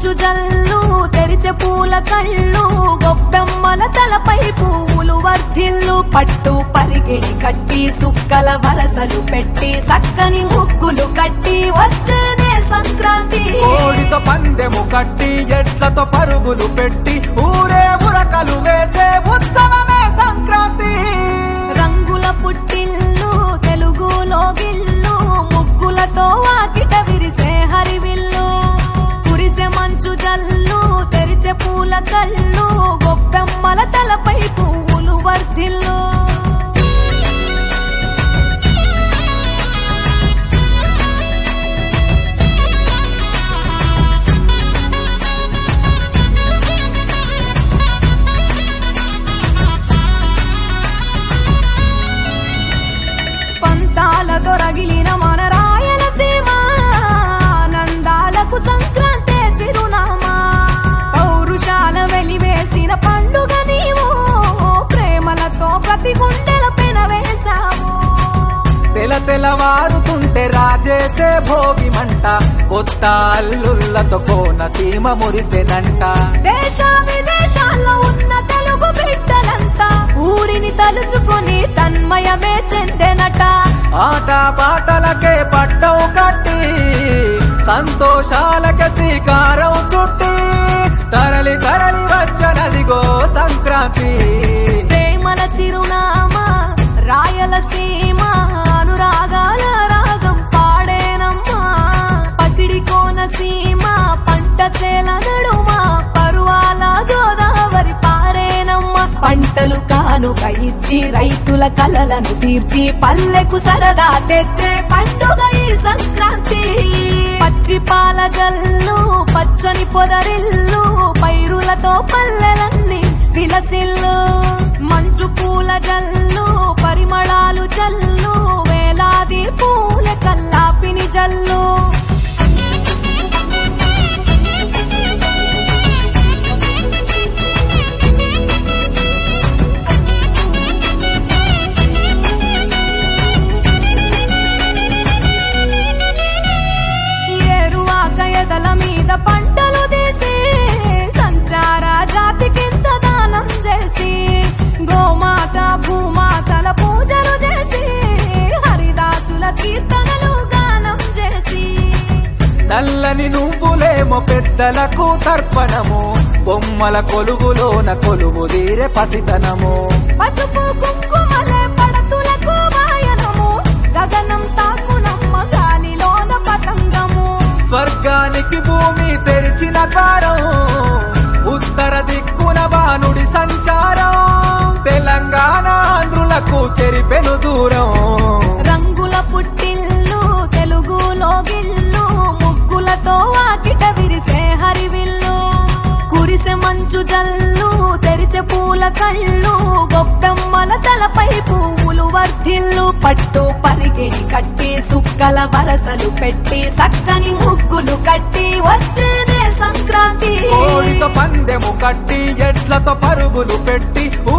మంచు జల్లు తెరిచే పూల కళ్ళు గొప్పెమ్మల తలపై పువ్వులు వర్ధిల్లు పట్టు పరిగిడి కట్టి సుక్కల వరసలు పెట్టి సక్కని ముగ్గులు కట్టి వచ్చేదే సంక్రాంతి కోడితో పందెము కట్టి ఎట్లతో పరుగులు పెట్టి ఊరే ఉరకలు వేసే ఉత్సవమే సంక్రాంతి రంగుల పుట్టిల్లు తెలుగులో గిల్లు ముగ్గులతో వాకిట విరిసే హరివిల్లు కురిసే మంచు జల్లు తెరిచే పూల కళ్ళు గొప్పెమ్మల తలపై పువ్వులు వర్ధిల్లు పంతాల దొరగిలిన మన రాయలసీమ ఆనందాలకు సంక్రాంతే చిరునామా పౌరుషాల వెలివేసిన పండుగ నీవు ప్రేమలతో ప్రతి గుండెల పెనవేశావు తెల తెలవారుతుంటే రాజేసే భోగి మంట కొత్త అల్లుళ్ళతో కోన సీమ మురిసెనంట దేశ విదేశాల్లో ఉన్న తెలుగు బిడ్డలంతా ఊరిని తలుచుకొని తన్మయమే చెందెనట ఆట పాటలకే పట్టవు కట్టి సంతోషాలకే శ్రీకారం చుట్టి తరలి తరలి వచ్చనదిగో సంక్రాంతి ప్రేమల చిరునామా రాయలసీమ అనురాగాల రాగం పాడేనమ్మా పసిడి కోనసీమ పంట చేల నడుమ పరువాల గోదావరి పారేనమ్మా పంటలు కానుక ఇచ్చి రైతుల కలలను తీర్చి పల్లెకు సరదా తెచ్చే పండుగ ఈ సంక్రాంతి పచ్చి పాల జల్లు పచ్చని పొదరిల్లు పైరులతో పల్లెలన్నీ విలసిల్లు మంచు పూల జల్లు పరిమళాలు జల్లు వేలాది పూల కల్లాపిని జల్లు ఏరువాక ఎదల మీద పంటలు తీసి సంచార జాతికింత దానం చేసి గోమాత భూమాతల పూజలు చేసి హరిదాసుల కీర్తనలు గానం చేసి నల్లని నువ్వులేమో పెద్దలకు తర్పణము బొమ్మల కొలువులోన కొలువు తీరే పసితనము పసుపు కుంకుమలే పడతులకు వాయనము గగనం తాకునమ్మ గాలిలోన పతంగము స్వర్గానికి భూమి తెరిచిన ద్వారం ఉత్తర దిక్కున బానుడి సంచారం తెలంగాణ ఆంధ్రులకు చెరిపెను దూరం రంగుల పుట్టిల్లు తెలుగులో గిల్లు ముగ్గులతో వాకిట విరిసే హరివిల్లు కురిసే మంచు జల్లు తెరిచే పూల కళ్ళు గొప్పెమ్మల తలపై పువ్వులు వర్ధిల్లు పట్టు పరిగిడి కట్టి సుక్కల వరసలు పెట్టి సక్కని ముగ్గులు కట్టి వచ్చేదే సంక్రాంతి కోడితో పందెము కట్టి ఎట్లతో పరుగులు పెట్టి